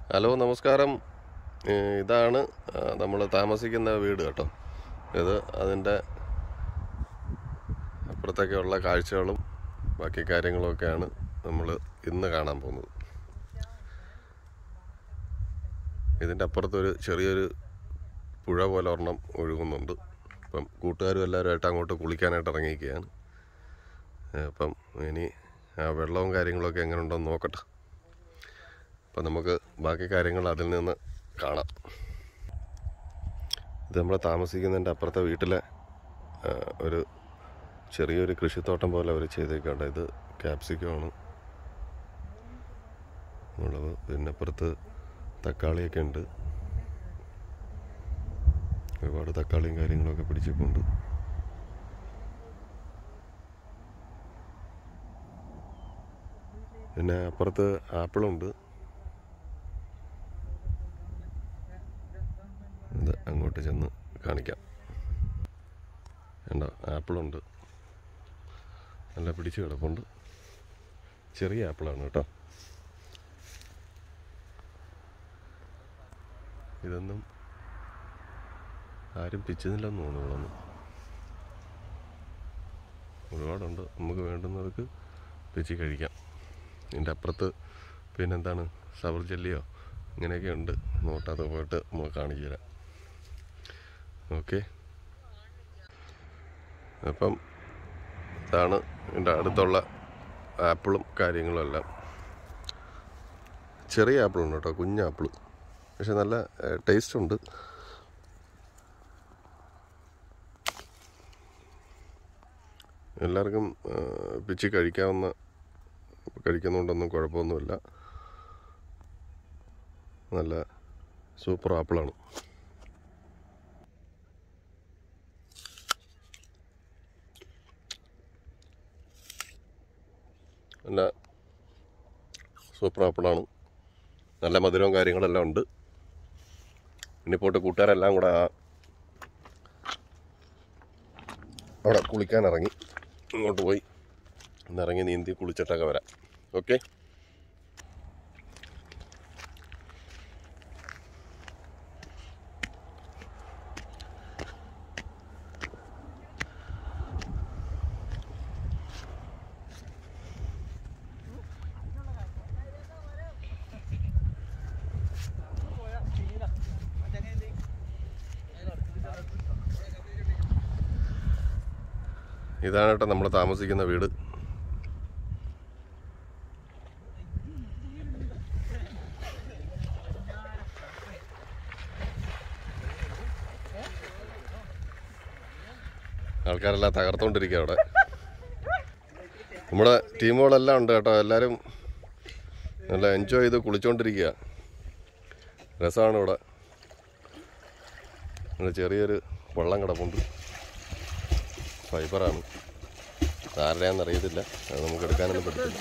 hello നമസ്കാരം ഏഹ് ഇതാണ് നമ്മൾ താമസിക്കുന്ന വീട് കേട്ടോ ഇത് അതിൻ്റെ അപ്പുറത്തൊക്കെയുള്ള കാഴ്ചകളും ബാക്കി കാര്യങ്ങളൊക്കെയാണ് നമ്മൾ ഇന്ന് കാണാൻ പോകുന്നത് ഇതിൻ്റെ അപ്പുറത്തൊരു ചെറിയൊരു പുഴ പോലെ ഒരെണ്ണം ഒഴുകുന്നുണ്ട് അപ്പം കൂട്ടുകാരും എല്ലാവരുമായിട്ട് അങ്ങോട്ട് കുളിക്കാനായിട്ട് ഇറങ്ങിയിരിക്കുകയാണ് ഏഹ് അപ്പം ഇനി ആ വെള്ളവും കാര്യങ്ങളൊക്കെ എങ്ങനെ ഉണ്ടോയെന്ന് നോക്കട്ടെ അപ്പം നമുക്ക് ബാക്കി കാര്യങ്ങൾ അതിൽ നിന്ന് കാണാം ഇത് നമ്മൾ താമസിക്കുന്നതിൻ്റെ അപ്പുറത്തെ വീട്ടിലെ ആ, ഒരു ചെറിയൊരു കൃഷിത്തോട്ടം പോലെ അവർ ചെയ്തേക്കാണ്ട് ഇത് ക്യാപ്സിക്കമാണ് മുളക് പിന്നെ അപ്പുറത്ത് തക്കാളിയൊക്കെ ഉണ്ട് ഒരുപാട് തക്കാളിയും കാര്യങ്ങളൊക്കെ പിടിച്ചിട്ടുണ്ട് പിന്നെ അപ്പുറത്ത് ആപ്പിളുണ്ട് ഇത് അങ്ങോട്ട് ചെന്ന് കാണിക്കാം കണ്ടോ ആപ്പിളുണ്ട് നല്ല പിടിച്ച് കിടപ്പുണ്ട് ചെറിയ ആപ്പിളാണ് കേട്ടോ ഇതൊന്നും ആരും പിച്ചുന്നില്ലെന്ന് തോന്നുന്നു ഇവിടൊന്നും ഒരുപാടുണ്ട് നമുക്ക് വേണ്ടുന്നവർക്ക് പിച്ചി കഴിക്കാം ഇതിൻ്റെ അപ്പുറത്ത് പിന്നെന്താണ് സബർ ജെല്ലിയോ ഇങ്ങനെയൊക്കെ ഉണ്ട് നോട്ടത് പോയിട്ട് നമുക്ക് കാണിച്ചു തരാം ഓക്കെ അപ്പം ഇതാണ് എൻ്റെ അടുത്തുള്ള ആപ്പിളും കാര്യങ്ങളും എല്ലാം ചെറിയ ആപ്പിളുണ്ട് കേട്ടോ കുഞ്ഞ് ആപ്പിൾ പക്ഷെ നല്ല ടേസ്റ്റ് ഉണ്ട് എല്ലാവർക്കും ആ, പിച്ചി കഴിക്കാവുന്ന കഴിക്കുന്നതുകൊണ്ടൊന്നും കുഴപ്പമൊന്നുമില്ല നല്ല സൂപ്പർ ആപ്പിളാണ് നല്ല സൂപ്പർ ആപ്പിളാണ് നല്ല മധുരവും കാര്യങ്ങളെല്ലാം ഉണ്ട് ഇനി പോയിട്ട് കൂട്ടുകാരെല്ലാം കൂടെ ആ അവിടെ കുളിക്കാൻ ഇറങ്ങി ഇങ്ങോട്ട് പോയി ഇന്നിറങ്ങി നീന്തി കുളിച്ചിട്ടൊക്കെ വരാം ഓക്കെ ഇതാണ് കേട്ടോ നമ്മൾ താമസിക്കുന്ന വീട് ആൾക്കാരെല്ലാം തകർത്തോണ്ടിരിക്കുക അവിടെ നമ്മുടെ ടീമുകളെല്ലാം ഉണ്ട് കേട്ടോ എല്ലാവരും നല്ല എൻജോയ് ചെയ്ത് കുളിച്ചോണ്ടിരിക്കുക രസമാണ് ഇവിടെ ഇവിടെ ചെറിയൊരു വെള്ളം കിടപ്പുണ്ട് ഫൈബറാണ് ആരുടെയാണെന്ന് അറിയത്തില്ല അത് നമുക്ക് എടുക്കാനൊന്നും പറ്റത്തില്ല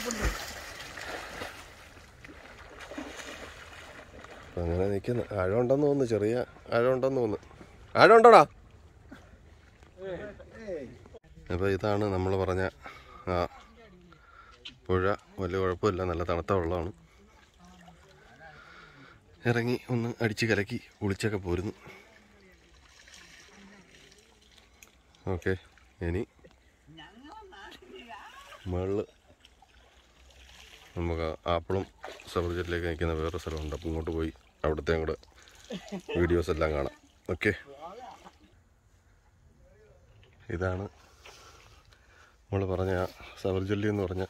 അപ്പൊ അങ്ങനെ നിൽക്കുന്നു ആഴമുണ്ടെന്ന് തോന്നുന്നു ചെറിയ ആഴമുണ്ടെന്ന് തോന്നുന്നു ആഴമുണ്ടോടാ അപ്പോൾ ഇതാണ് നമ്മൾ പറഞ്ഞ ആ പുഴ വലിയ കുഴപ്പമില്ല നല്ല തണുത്ത വെള്ളമാണ് ഇറങ്ങി ഒന്ന് അടിച്ച് കലക്കി കുളിച്ചൊക്കെ പോരുന്നു ഓക്കെ ഇനി മുകളിൽ നമുക്ക് ആപ്പിളും സബർജറ്റിലേക്ക് നിൽക്കുന്ന വേറെ സ്ഥലമുണ്ട് അപ്പം ഇങ്ങോട്ട് പോയി അവിടുത്തെ കൂടെ വീഡിയോസ് എല്ലാം കാണാം ഓക്കെ ഇതാണ് നമ്മൾ പറഞ്ഞ ആ സബർജല്ലി എന്ന് പറഞ്ഞ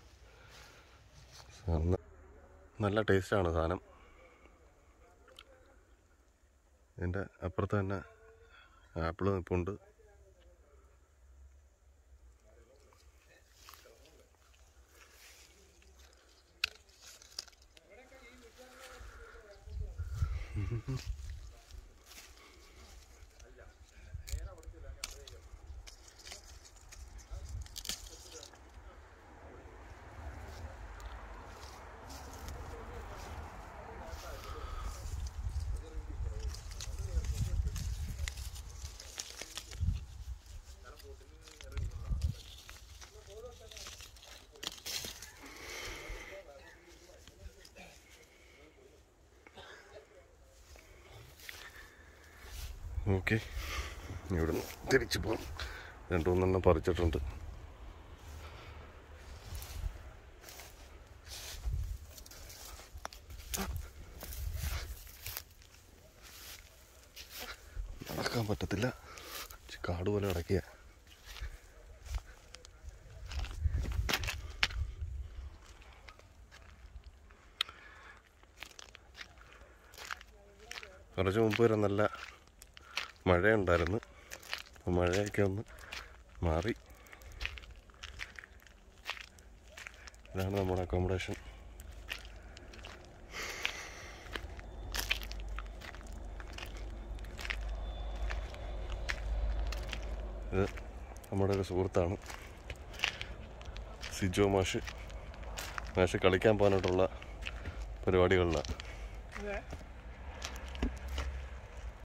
സാധനം നല്ല ടേസ്റ്റാണ് സാധനം എൻ്റെ അപ്പുറത്ത് തന്നെ ആപ്പിൾ നിൽപ്പുണ്ട് ഓക്കെ ഇവിടെ തിരിച്ചു പോകാം രണ്ടു മൂന്നെണ്ണം പറിച്ചിട്ടുണ്ട് നടക്കാൻ പറ്റത്തില്ല ഇച്ചിരി കാട് പോലെ കിടക്കുക കുറച്ച് മുമ്പ് വരെ നല്ല മഴയുണ്ടായിരുന്നു അപ്പോൾ മഴയൊക്കെ ഒന്ന് മാറി ഇതാണ് നമ്മുടെ അക്കോമഡേഷൻ ഇത് നമ്മുടെ ഒരു സുഹൃത്താണ് സിജോ മാഷ് മാഷ് കളിക്കാൻ പോകാനായിട്ടുള്ള പരിപാടികളിലാണ്